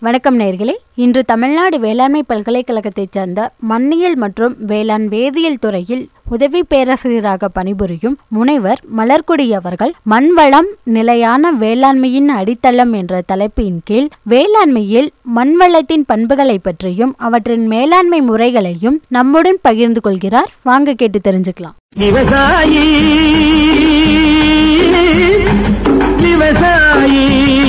வணக்கம் நேர்களே இன்று தமிழ்நாடு வேளாண்மை பல்கலைக்கழகத்தைச் சேர்ந்த மண்ணியல் மற்றும் வேளாண் வேதியியல் துறையில் உதவி பேராசிரியராக பணிபுரியும் முனைவர் மலர்கொடி அவர்கள் மண்வளம் நிலையான வேளாண்மையின் அடித்தளம் என்ற தலைப்பின் கீழ் வேளாண்மையில் மண்வளத்தின் பண்புகளை பற்றியும் அவற்றின் மேலாண்மை முறைகளையும் நம்முடன் பகிர்ந்து கொள்கிறார் வாங்க கேட்டு தெரிஞ்சுக்கலாம் விவசாயி விவசாயி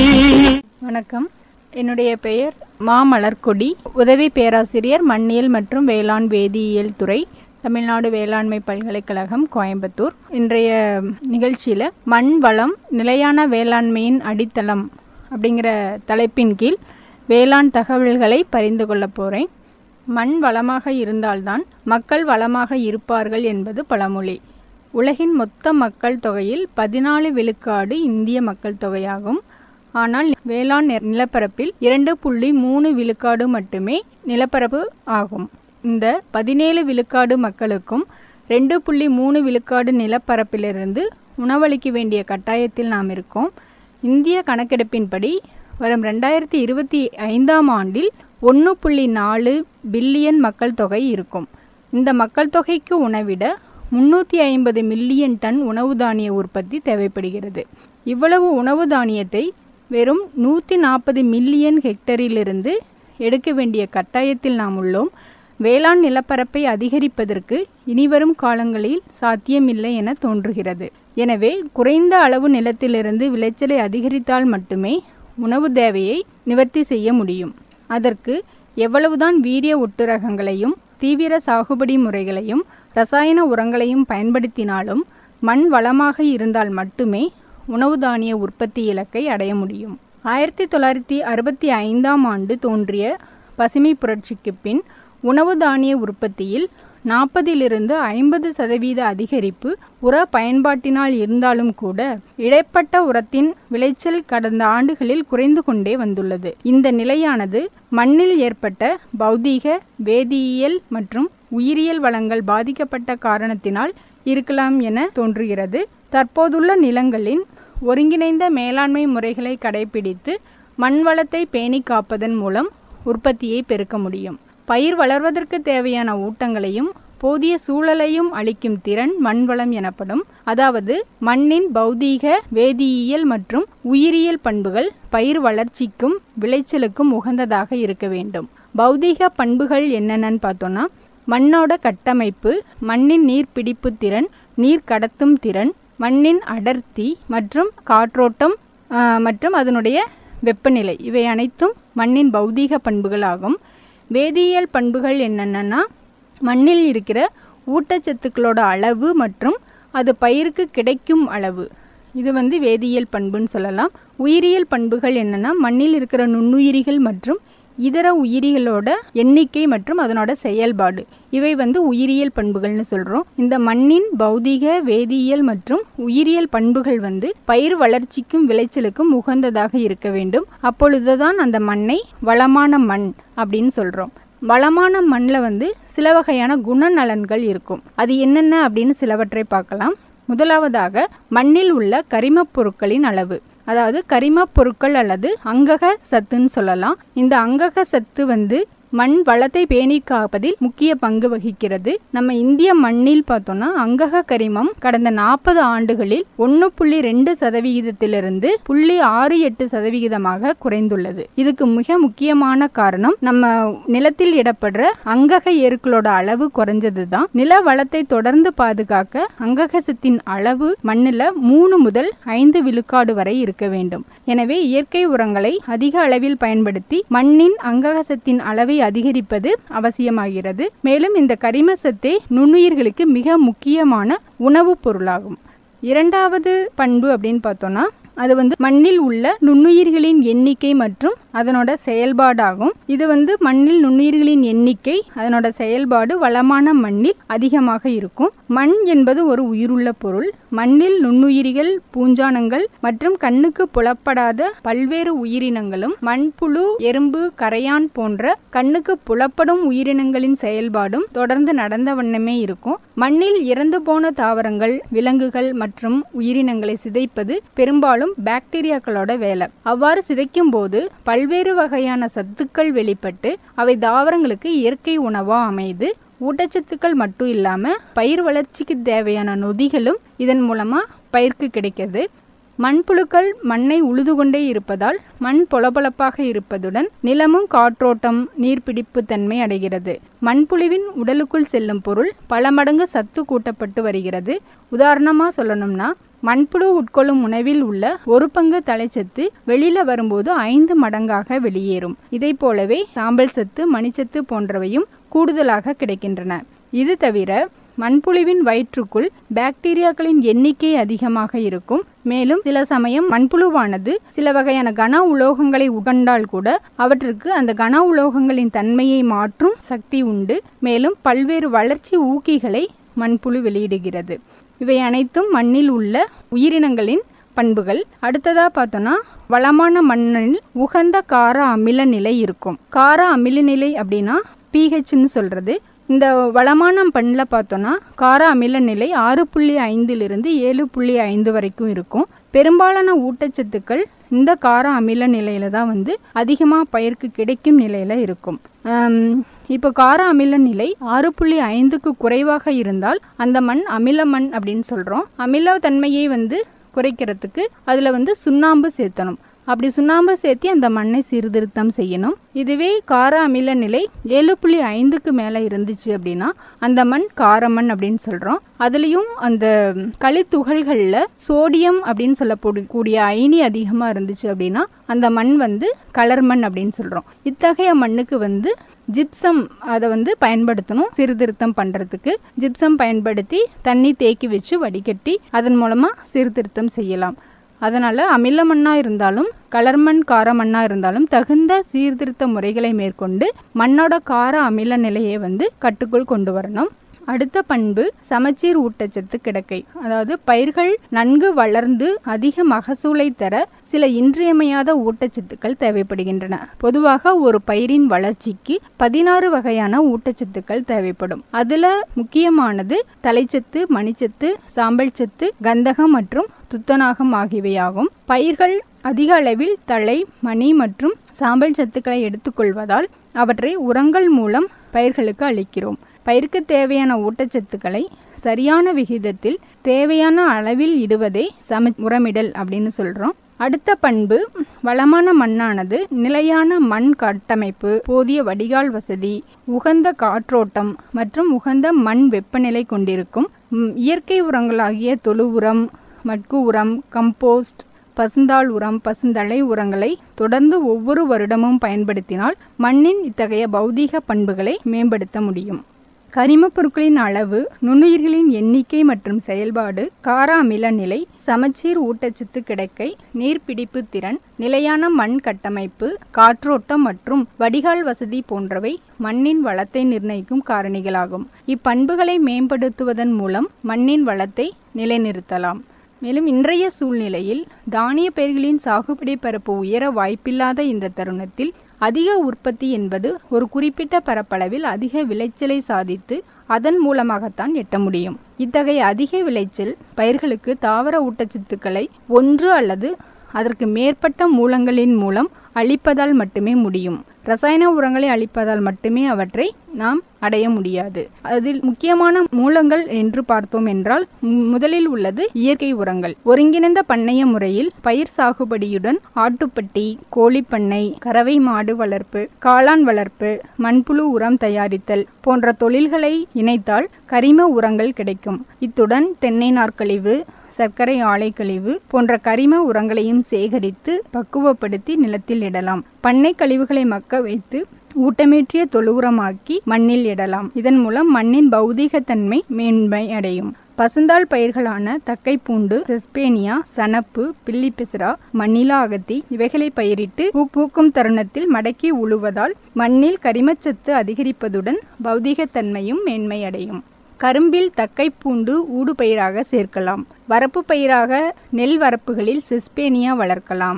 வணக்கம் என்னுடைய பெயர் மா மலர்கொடி உதவி பேராசிரியர் மண்ணியல் மற்றும் வேளாண் வேதியியல் துறை தமிழ்நாடு வேளாண்மை பல்கலைக்கழகம் கோயம்புத்தூர் இன்றைய நிகழ்ச்சியில் மண் வளம் நிலையான வேளாண்மையின் அடித்தளம் அப்படிங்கிற தலைப்பின் கீழ் வேளாண் தகவல்களை பரிந்து கொள்ள போகிறேன் மண் வளமாக இருந்தால்தான் மக்கள் வளமாக இருப்பார்கள் என்பது பழமொழி உலகின் மொத்த மக்கள் தொகையில் பதினாலு விழுக்காடு இந்திய மக்கள் தொகையாகும் ஆனால் வேளாண் நி- நிலப்பரப்பில் இரண்டு புள்ளி மூணு விழுக்காடு மட்டுமே நிலப்பரப்பு ஆகும் இந்த பதினேழு விழுக்காடு மக்களுக்கும் ரெண்டு புள்ளி மூணு விழுக்காடு நிலப்பரப்பிலிருந்து உணவளிக்க வேண்டிய கட்டாயத்தில் நாம் இருக்கோம் இந்திய கணக்கெடுப்பின்படி வரும் ரெண்டாயிரத்தி இருபத்தி ஐந்தாம் ஆண்டில் ஒன்று புள்ளி நாலு பில்லியன் மக்கள் தொகை இருக்கும் இந்த மக்கள் தொகைக்கு உணவிட முன்னூற்றி ஐம்பது மில்லியன் டன் உணவு தானிய உற்பத்தி தேவைப்படுகிறது இவ்வளவு உணவு தானியத்தை வெறும் நூற்றி நாற்பது மில்லியன் ஹெக்டரிலிருந்து எடுக்க வேண்டிய கட்டாயத்தில் நாம் உள்ளோம் வேளாண் நிலப்பரப்பை அதிகரிப்பதற்கு இனிவரும் காலங்களில் சாத்தியமில்லை என தோன்றுகிறது எனவே குறைந்த அளவு நிலத்திலிருந்து விளைச்சலை அதிகரித்தால் மட்டுமே உணவு தேவையை நிவர்த்தி செய்ய முடியும் அதற்கு எவ்வளவுதான் வீரிய ஒட்டுரகங்களையும் தீவிர சாகுபடி முறைகளையும் ரசாயன உரங்களையும் பயன்படுத்தினாலும் மண் வளமாக இருந்தால் மட்டுமே உணவு தானிய உற்பத்தி இலக்கை அடைய முடியும் ஆயிரத்தி தொள்ளாயிரத்தி அறுபத்தி ஐந்தாம் ஆண்டு தோன்றிய பசுமை புரட்சிக்கு பின் உணவு தானிய உற்பத்தியில் நாற்பதிலிருந்து ஐம்பது சதவீத அதிகரிப்பு உர பயன்பாட்டினால் இருந்தாலும் கூட இடைப்பட்ட உரத்தின் விளைச்சல் கடந்த ஆண்டுகளில் குறைந்து கொண்டே வந்துள்ளது இந்த நிலையானது மண்ணில் ஏற்பட்ட பௌதீக வேதியியல் மற்றும் உயிரியல் வளங்கள் பாதிக்கப்பட்ட காரணத்தினால் இருக்கலாம் என தோன்றுகிறது தற்போதுள்ள நிலங்களின் ஒருங்கிணைந்த மேலாண்மை முறைகளை கடைபிடித்து மண் வளத்தை பேணி காப்பதன் மூலம் உற்பத்தியை பெருக்க முடியும் பயிர் வளர்வதற்கு தேவையான ஊட்டங்களையும் போதிய சூழலையும் அளிக்கும் திறன் மண்வளம் எனப்படும் அதாவது மண்ணின் பௌதீக வேதியியல் மற்றும் உயிரியல் பண்புகள் பயிர் வளர்ச்சிக்கும் விளைச்சலுக்கும் உகந்ததாக இருக்க வேண்டும் பௌதீக பண்புகள் என்னென்னு பார்த்தோம்னா மண்ணோட கட்டமைப்பு மண்ணின் நீர் பிடிப்பு திறன் நீர் கடத்தும் திறன் மண்ணின் அடர்த்தி மற்றும் காற்றோட்டம் ஆஹ், மற்றும் அதனுடைய வெப்பநிலை இவை அனைத்தும் மண்ணின் பௌதீக பண்புகள் ஆகும் வேதியியல் பண்புகள் என்னென்னா மண்ணில் இருக்கிற ஊட்டச்சத்துக்களோட அளவு மற்றும் அது பயிருக்கு கிடைக்கும் அளவு இது வந்து வேதியியல் பண்புன்னு சொல்லலாம் உயிரியல் பண்புகள் என்னென்னா மண்ணில் இருக்கிற நுண்ணுயிரிகள் மற்றும் இதர உயிரிகளோட எண்ணிக்கை மற்றும் அதனோட செயல்பாடு இவை வந்து உயிரியல் பண்புகள்னு சொல்கிறோம் இந்த மண்ணின் பௌதீக வேதியியல் மற்றும் உயிரியல் பண்புகள் வந்து பயிர் வளர்ச்சிக்கும் விளைச்சலுக்கும் உகந்ததாக இருக்க வேண்டும் அப்பொழுதுதான் அந்த மண்ணை வளமான மண் அப்படின்னு சொல்கிறோம் வளமான மண்ணில் வந்து சில வகையான குணநலன்கள் இருக்கும் அது என்னென்ன அப்படின்னு சிலவற்றை பார்க்கலாம் முதலாவதாக மண்ணில் உள்ள கரிமப் பொருட்களின் அளவு அதாவது கரிமப் பொருட்கள் அல்லது அங்கக சத்துன்னு சொல்லலாம் இந்த அங்கக சத்து வந்து மண் வளத்தை பேணி காப்பதில் முக்கிய பங்கு வகிக்கிறது நம்ம இந்திய மண்ணில் பார்த்தோம்னா அங்கக கரிமம் கடந்த நாற்பது ஆண்டுகளில் ஒன்று புள்ளி ரெண்டு சதவிகிதத்திலிருந்து புள்ளி ஆறு எட்டு சதவிகிதமாக குறைந்துள்ளது இதுக்கு மிக முக்கியமான காரணம் நம்ம நிலத்தில் இடப்படுற அங்கக எருக்களோட அளவு குறைஞ்சது தான் நில வளத்தை தொடர்ந்து பாதுகாக்க அங்கக சத்தின் அளவு மண்ணில் மூணு முதல் ஐந்து விழுக்காடு வரை இருக்க வேண்டும் எனவே இயற்கை உரங்களை அதிக அளவில் பயன்படுத்தி மண்ணின் அங்கக சத்தின் அளவை அதிகரிப்பது அவசியமாகிறது மேலும் இந்த கரிம சத்தே நுண்ணுயிர்களுக்கு மிக முக்கியமான உணவுப் பொருளாகும் இரண்டாவது பண்பு அப்படின்னு பார்த்தோம்னா அது வந்து மண்ணில் உள்ள நுண்ணுயிர்களின் எண்ணிக்கை மற்றும் அதனோட செயல்பாடாகும் இது வந்து மண்ணில் நுண்ணுயிர்களின் எண்ணிக்கை அதனோட செயல்பாடு வளமான மண்ணில் அதிகமாக இருக்கும் மண் என்பது ஒரு உயிருள்ள பொருள் மண்ணில் நுண்ணுயிரிகள் பூஞ்சானங்கள் மற்றும் கண்ணுக்கு புலப்படாத பல்வேறு உயிரினங்களும் மண்புழு எறும்பு கரையான் போன்ற கண்ணுக்கு புலப்படும் உயிரினங்களின் செயல்பாடும் தொடர்ந்து நடந்த வண்ணமே இருக்கும் மண்ணில் இறந்து போன தாவரங்கள் விலங்குகள் மற்றும் உயிரினங்களை சிதைப்பது பெரும்பாலும் பெரும்பாலும் பாக்டீரியாக்களோட வேலை அவ்வாறு சிதைக்கும் போது பல்வேறு வகையான சத்துக்கள் வெளிப்பட்டு அவை தாவரங்களுக்கு இயற்கை உணவா அமைது ஊட்டச்சத்துக்கள் மட்டும் இல்லாம பயிர் வளர்ச்சிக்கு தேவையான நொதிகளும் இதன் மூலமா பயிருக்கு கிடைக்கிறது மண்புழுக்கள் மண்ணை உழுது கொண்டே இருப்பதால் மண் பொலபொலப்பாக இருப்பதுடன் நிலமும் காற்றோட்டம் நீர்பிடிப்பு தன்மை அடைகிறது மண்புழுவின் உடலுக்குள் செல்லும் பொருள் பல மடங்கு சத்து கூட்டப்பட்டு வருகிறது உதாரணமா சொல்லணும்னா மண்புழு உட்கொள்ளும் உணவில் உள்ள ஒரு பங்கு தலைச்சத்து வெளியில வரும்போது ஐந்து மடங்காக வெளியேறும் இதை போலவே சாம்பல் சத்து மணிச்சத்து போன்றவையும் கூடுதலாக கிடைக்கின்றன இது தவிர மண்புழுவின் வயிற்றுக்குள் பாக்டீரியாக்களின் எண்ணிக்கை அதிகமாக இருக்கும் மேலும் சில சமயம் மண்புழுவானது சில வகையான கன உலோகங்களை உகண்டால் கூட அவற்றிற்கு அந்த கன உலோகங்களின் தன்மையை மாற்றும் சக்தி உண்டு மேலும் பல்வேறு வளர்ச்சி ஊக்கிகளை மண்புழு வெளியிடுகிறது இவை அனைத்தும் மண்ணில் உள்ள உயிரினங்களின் பண்புகள் அடுத்ததா பார்த்தோம்னா வளமான மண்ணில் உகந்த கார அமில நிலை இருக்கும் கார அமில நிலை அப்படின்னா பிஹெச்னு சொல்றது இந்த வளமான பண்ணில் பார்த்தோன்னா கார அமில நிலை ஆறு புள்ளி ஐந்திலிருந்து ஏழு புள்ளி ஐந்து வரைக்கும் இருக்கும் பெரும்பாலான ஊட்டச்சத்துக்கள் இந்த கார அமில நிலையில தான் வந்து அதிகமாக பயிருக்கு கிடைக்கும் நிலையில இருக்கும் இப்போ கார அமில நிலை ஆறு புள்ளி ஐந்துக்கு குறைவாக இருந்தால் அந்த மண் அமில மண் அப்படின்னு சொல்கிறோம் அமில தன்மையை வந்து குறைக்கிறதுக்கு அதில் வந்து சுண்ணாம்பு சேர்த்தணும் அப்படி சுண்ணாம்பு சேர்த்து அந்த மண்ணை சீர்திருத்தம் செய்யணும் இதுவே கார அமில நிலை ஏழு புள்ளி ஐந்துக்கு மேலே இருந்துச்சு அப்படின்னா அந்த மண் காரமண் அப்படின்னு சொல்கிறோம் அதுலேயும் அந்த களித்துகள்களில் சோடியம் அப்படின்னு சொல்லக்கூடிய அயனி அதிகமாக இருந்துச்சு அப்படின்னா அந்த மண் வந்து கலர் மண் அப்படின்னு சொல்கிறோம் இத்தகைய மண்ணுக்கு வந்து ஜிப்சம் அதை வந்து பயன்படுத்தணும் சீர்திருத்தம் பண்ணுறதுக்கு ஜிப்சம் பயன்படுத்தி தண்ணி தேக்கி வச்சு வடிகட்டி அதன் மூலமாக சீர்திருத்தம் செய்யலாம் அதனால் அமில மண்ணாக இருந்தாலும் கலர் மண் கார மண்ணாக இருந்தாலும் தகுந்த சீர்திருத்த முறைகளை மேற்கொண்டு மண்ணோட கார அமில நிலையை வந்து கட்டுக்குள் கொண்டு வரணும் அடுத்த பண்பு சமச்சீர் ஊட்டச்சத்து கிடக்கை அதாவது பயிர்கள் நன்கு வளர்ந்து அதிக மகசூலை தர சில இன்றியமையாத ஊட்டச்சத்துக்கள் தேவைப்படுகின்றன பொதுவாக ஒரு பயிரின் வளர்ச்சிக்கு பதினாறு வகையான ஊட்டச்சத்துக்கள் தேவைப்படும் அதுல முக்கியமானது தலைச்சத்து மணிச்சத்து சாம்பல் சத்து கந்தகம் மற்றும் துத்தநாகம் ஆகியவையாகும் பயிர்கள் அதிக அளவில் தழை மணி மற்றும் சாம்பல் சத்துக்களை எடுத்துக்கொள்வதால் அவற்றை உரங்கள் மூலம் பயிர்களுக்கு அளிக்கிறோம் பயிருக்கு தேவையான ஊட்டச்சத்துக்களை சரியான விகிதத்தில் தேவையான அளவில் இடுவதே சம உரமிடல் அப்படின்னு சொல்கிறோம் அடுத்த பண்பு வளமான மண்ணானது நிலையான மண் கட்டமைப்பு போதிய வடிகால் வசதி உகந்த காற்றோட்டம் மற்றும் உகந்த மண் வெப்பநிலை கொண்டிருக்கும் இயற்கை உரங்களாகிய தொழு உரம் மட்கு உரம் கம்போஸ்ட் பசுந்தாள் உரம் பசுந்தழை உரங்களை தொடர்ந்து ஒவ்வொரு வருடமும் பயன்படுத்தினால் மண்ணின் இத்தகைய பௌதீக பண்புகளை மேம்படுத்த முடியும் கரிமப் பொருட்களின் அளவு நுண்ணுயிர்களின் எண்ணிக்கை மற்றும் செயல்பாடு கார அமில நிலை சமச்சீர் ஊட்டச்சத்து கிடைக்கை நீர்பிடிப்பு திறன் நிலையான மண் கட்டமைப்பு காற்றோட்டம் மற்றும் வடிகால் வசதி போன்றவை மண்ணின் வளத்தை நிர்ணயிக்கும் காரணிகளாகும் இப்பண்புகளை மேம்படுத்துவதன் மூலம் மண்ணின் வளத்தை நிலைநிறுத்தலாம் மேலும் இன்றைய சூழ்நிலையில் தானிய பயிர்களின் சாகுபடி பரப்பு உயர வாய்ப்பில்லாத இந்த தருணத்தில் அதிக உற்பத்தி என்பது ஒரு குறிப்பிட்ட பரப்பளவில் அதிக விளைச்சலை சாதித்து அதன் மூலமாகத்தான் எட்ட முடியும் இத்தகைய அதிக விளைச்சல் பயிர்களுக்கு தாவர ஊட்டச்சத்துக்களை ஒன்று அல்லது அதற்கு மேற்பட்ட மூலங்களின் மூலம் அளிப்பதால் மட்டுமே முடியும் ரசாயன உரங்களை அளிப்பதால் மட்டுமே அவற்றை நாம் அடைய முடியாது அதில் முக்கியமான மூலங்கள் என்று பார்த்தோம் என்றால் முதலில் உள்ளது இயற்கை உரங்கள் ஒருங்கிணைந்த பண்ணைய முறையில் பயிர் சாகுபடியுடன் ஆட்டுப்பட்டி கோழிப்பண்ணை கறவை மாடு வளர்ப்பு காளான் வளர்ப்பு மண்புழு உரம் தயாரித்தல் போன்ற தொழில்களை இணைத்தால் கரிம உரங்கள் கிடைக்கும் இத்துடன் தென்னை நார்க்கழிவு சர்க்கரை ஆலை கழிவு போன்ற கரிம உரங்களையும் சேகரித்து பக்குவப்படுத்தி நிலத்தில் இடலாம் பண்ணை கழிவுகளை மக்க வைத்து ஊட்டமேற்றிய தொழுவுரமாக்கி மண்ணில் இடலாம் இதன் மூலம் மண்ணின் பௌதீகத்தன்மை மேன்மை அடையும் பசுந்தாள் பயிர்களான தக்கைப்பூண்டு செஸ்பேனியா சணப்பு பில்லிபிசிரா மண்ணிலா அகத்தி இவைகளை பயிரிட்டு பூ பூக்கும் தருணத்தில் மடக்கி உழுவதால் மண்ணில் கரிமச்சத்து அதிகரிப்பதுடன் பௌதீகத்தன்மையும் மேன்மை அடையும் கரும்பில் தக்கை பூண்டு ஊடுபயிராக சேர்க்கலாம் வரப்பு பயிராக நெல் வரப்புகளில் சிஸ்பேனியா வளர்க்கலாம்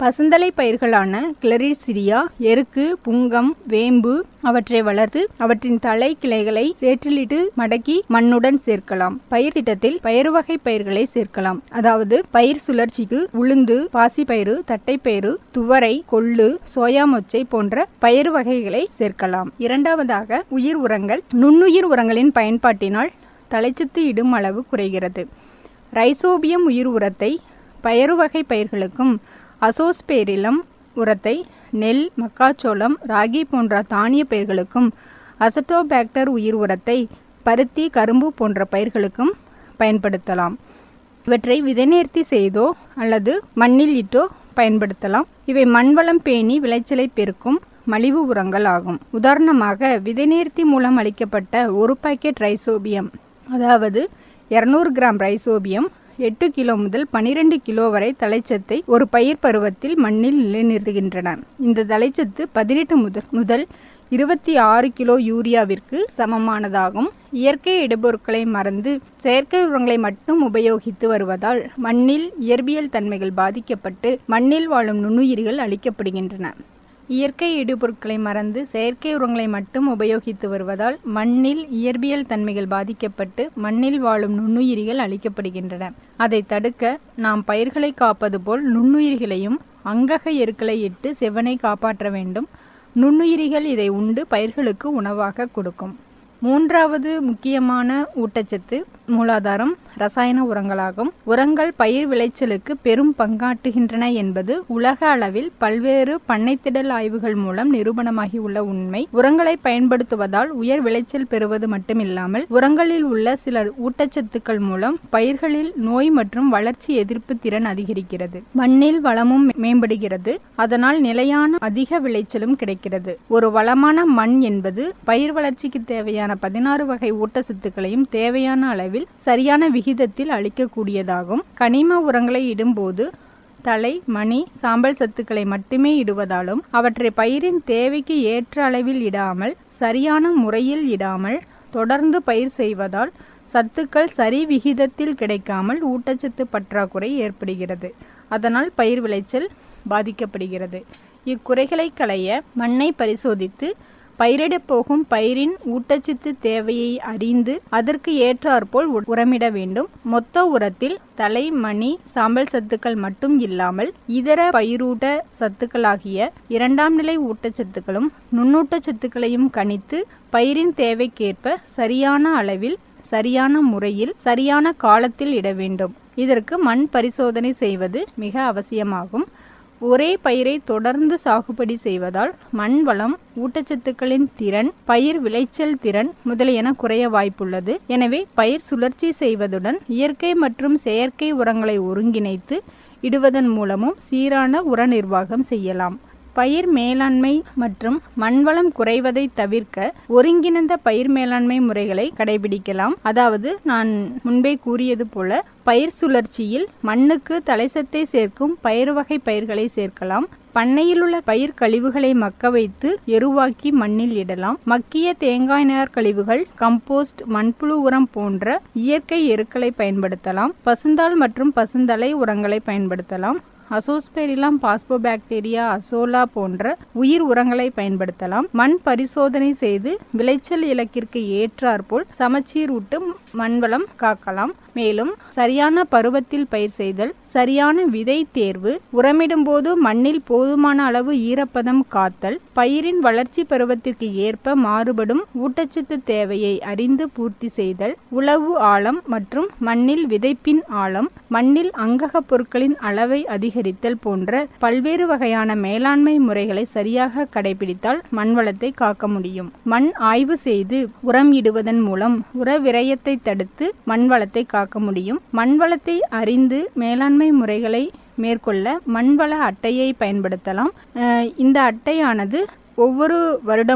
பசுந்தலை பயிர்களான கிளரிசிரியா எருக்கு புங்கம் வேம்பு அவற்றை வளர்த்து அவற்றின் தலை கிளைகளை சேற்றிலிட்டு மடக்கி மண்ணுடன் சேர்க்கலாம் பயிர் திட்டத்தில் பயிர் வகை பயிர்களை சேர்க்கலாம் அதாவது பயிர் சுழற்சிக்கு உளுந்து பாசிப்பயிறு தட்டைப்பயிறு துவரை கொள்ளு சோயா மொச்சை போன்ற பயிர் வகைகளை சேர்க்கலாம் இரண்டாவதாக உயிர் உரங்கள் நுண்ணுயிர் உரங்களின் பயன்பாட்டினால் தலைச்சத்து இடும் அளவு குறைகிறது ரைசோபியம் உயிர் உரத்தை பயறு வகை பயிர்களுக்கும் அசோஸ்பேரிலம் உரத்தை நெல் மக்காச்சோளம் ராகி போன்ற தானிய பயிர்களுக்கும் அசட்டோபாக்டர் உயிர் உரத்தை பருத்தி கரும்பு போன்ற பயிர்களுக்கும் பயன்படுத்தலாம் இவற்றை விதைநேர்த்தி செய்தோ அல்லது மண்ணில் இட்டோ பயன்படுத்தலாம் இவை மண்வளம் பேணி விளைச்சலை பெருக்கும் மலிவு உரங்கள் ஆகும் உதாரணமாக விதைநேர்த்தி மூலம் அளிக்கப்பட்ட ஒரு பாக்கெட் ரைசோபியம் அதாவது இருநூறு கிராம் ரைசோபியம் எட்டு கிலோ முதல் பனிரெண்டு கிலோ வரை தலைச்சத்தை ஒரு பயிர் பருவத்தில் மண்ணில் நிலைநிறுத்துகின்றன இந்த தலைச்சத்து பதினெட்டு முதல் முதல் இருபத்தி ஆறு கிலோ யூரியாவிற்கு சமமானதாகும் இயற்கை இடுபொருட்களை மறந்து செயற்கை உரங்களை மட்டும் உபயோகித்து வருவதால் மண்ணில் இயற்பியல் தன்மைகள் பாதிக்கப்பட்டு மண்ணில் வாழும் நுண்ணுயிர்கள் அழிக்கப்படுகின்றன இயற்கை இடுபொருட்களை மறந்து செயற்கை உரங்களை மட்டும் உபயோகித்து வருவதால் மண்ணில் இயற்பியல் தன்மைகள் பாதிக்கப்பட்டு மண்ணில் வாழும் நுண்ணுயிரிகள் அழிக்கப்படுகின்றன அதை தடுக்க நாம் பயிர்களை காப்பது போல் நுண்ணுயிரிகளையும் அங்கக எருக்களை இட்டு செவ்வனை காப்பாற்ற வேண்டும் நுண்ணுயிரிகள் இதை உண்டு பயிர்களுக்கு உணவாக கொடுக்கும் மூன்றாவது முக்கியமான ஊட்டச்சத்து மூலாதாரம் ரசாயன உரங்களாகும் உரங்கள் பயிர் விளைச்சலுக்கு பெரும் பங்காற்றுகின்றன என்பது உலக அளவில் பல்வேறு பண்ணைத்திடல் ஆய்வுகள் மூலம் நிரூபணமாகி உள்ள உண்மை உரங்களை பயன்படுத்துவதால் உயர் விளைச்சல் பெறுவது மட்டுமில்லாமல் உரங்களில் உள்ள சில ஊட்டச்சத்துக்கள் மூலம் பயிர்களில் நோய் மற்றும் வளர்ச்சி எதிர்ப்பு திறன் அதிகரிக்கிறது மண்ணில் வளமும் மேம்படுகிறது அதனால் நிலையான அதிக விளைச்சலும் கிடைக்கிறது ஒரு வளமான மண் என்பது பயிர் வளர்ச்சிக்கு தேவையான பதினாறு வகை ஊட்டச்சத்துக்களையும் தேவையான அளவில் சரியான விகிதத்தில் அளிக்கக்கூடியதாகும் கனிம உரங்களை இடும்போது தலை மணி சாம்பல் சத்துக்களை மட்டுமே இடுவதாலும் அவற்றை பயிரின் தேவைக்கு ஏற்ற அளவில் இடாமல் சரியான முறையில் இடாமல் தொடர்ந்து பயிர் செய்வதால் சத்துக்கள் சரி விகிதத்தில் கிடைக்காமல் ஊட்டச்சத்து பற்றாக்குறை ஏற்படுகிறது அதனால் பயிர் விளைச்சல் பாதிக்கப்படுகிறது இக்குறைகளை களைய மண்ணை பரிசோதித்து பயிரிடப் போகும் பயிரின் ஊட்டச்சத்து தேவையை அறிந்து அதற்கு ஏற்றாற்போல் உரமிட வேண்டும் மொத்த உரத்தில் தலை மணி சாம்பல் சத்துக்கள் மட்டும் இல்லாமல் இதர பயிரூட்ட சத்துக்களாகிய இரண்டாம் நிலை ஊட்டச்சத்துக்களும் நுண்ணூட்டச்சத்துக்களையும் கணித்து பயிரின் தேவைக்கேற்ப சரியான அளவில் சரியான முறையில் சரியான காலத்தில் இட வேண்டும் இதற்கு மண் பரிசோதனை செய்வது மிக அவசியமாகும் ஒரே பயிரை தொடர்ந்து சாகுபடி செய்வதால் மண் வளம் ஊட்டச்சத்துக்களின் திறன் பயிர் விளைச்சல் திறன் முதலியன குறைய வாய்ப்புள்ளது எனவே பயிர் சுழற்சி செய்வதுடன் இயற்கை மற்றும் செயற்கை உரங்களை ஒருங்கிணைத்து இடுவதன் மூலமும் சீரான உர நிர்வாகம் செய்யலாம் பயிர் மேலாண்மை மற்றும் மண்வளம் குறைவதை தவிர்க்க ஒருங்கிணைந்த பயிர் மேலாண்மை முறைகளை கடைபிடிக்கலாம் அதாவது நான் முன்பே கூறியது போல பயிர் சுழற்சியில் மண்ணுக்கு தலைசத்தை சேர்க்கும் பயிர் வகை பயிர்களை சேர்க்கலாம் பண்ணையில் உள்ள பயிர் கழிவுகளை மக்க வைத்து எருவாக்கி மண்ணில் இடலாம் மக்கிய தேங்காய் நார் கழிவுகள் கம்போஸ்ட் மண்புழு உரம் போன்ற இயற்கை எருக்களை பயன்படுத்தலாம் பசுந்தாள் மற்றும் பசுந்தலை உரங்களை பயன்படுத்தலாம் அசோஸ்பெரிலாம் பாஸ்போபாக்டீரியா அசோலா போன்ற உயிர் உரங்களை பயன்படுத்தலாம் மண் பரிசோதனை செய்து விளைச்சல் இலக்கிற்கு ஏற்றாற்போல் சமச்சீர் விட்டு மண்வளம் காக்கலாம் மேலும் சரியான பருவத்தில் பயிர் செய்தல் சரியான விதை தேர்வு உரமிடும் போது மண்ணில் போதுமான அளவு ஈரப்பதம் காத்தல் பயிரின் வளர்ச்சி பருவத்திற்கு ஏற்ப மாறுபடும் ஊட்டச்சத்து தேவையை அறிந்து பூர்த்தி செய்தல் உழவு ஆழம் மற்றும் மண்ணில் விதைப்பின் ஆழம் மண்ணில் அங்கக பொருட்களின் அளவை அதிகரித்தல் போன்ற பல்வேறு வகையான மேலாண்மை முறைகளை சரியாக கடைபிடித்தால் மண் வளத்தை காக்க முடியும் மண் ஆய்வு செய்து உரம் இடுவதன் மூலம் உர விரயத்தை தடுத்து மண் வளத்தை காக்க முடியும் மண் வளத்தை அறிந்து மேலாண்மை முறைகளை மேற்கொள்ள மண்வள அட்டையை பயன்படுத்தலாம் அஹ் இந்த அட்டையானது ஒவ்வொரு வருடமும்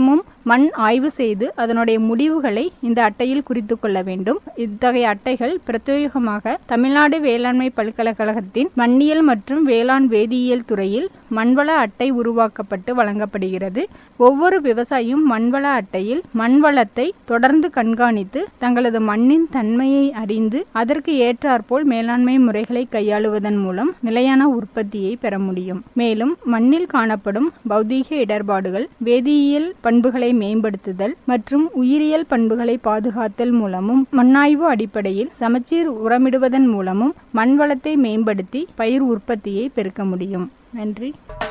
மண் ஆய்வு செய்து அதனுடைய முடிவுகளை இந்த அட்டையில் குறித்து கொள்ள வேண்டும் இத்தகைய அட்டைகள் பிரத்யேகமாக தமிழ்நாடு வேளாண்மை பல்கலைக்கழகத்தின் மண்ணியல் மற்றும் வேளாண் வேதியியல் துறையில் மண்வள அட்டை உருவாக்கப்பட்டு வழங்கப்படுகிறது ஒவ்வொரு விவசாயியும் மண்வள அட்டையில் மண் வளத்தை தொடர்ந்து கண்காணித்து தங்களது மண்ணின் தன்மையை அறிந்து அதற்கு ஏற்றாற்போல் மேலாண்மை முறைகளை கையாளுவதன் மூலம் நிலையான உற்பத்தியை பெற முடியும் மேலும் மண்ணில் காணப்படும் பௌதீக இடர்பாடுகள் வேதியியல் பண்புகளை மேம்படுத்துதல் மற்றும் உயிரியல் பண்புகளை பாதுகாத்தல் மூலமும் மண்ணாய்வு அடிப்படையில் சமச்சீர் உரமிடுவதன் மூலமும் மண் வளத்தை மேம்படுத்தி பயிர் உற்பத்தியை பெருக்க முடியும் நன்றி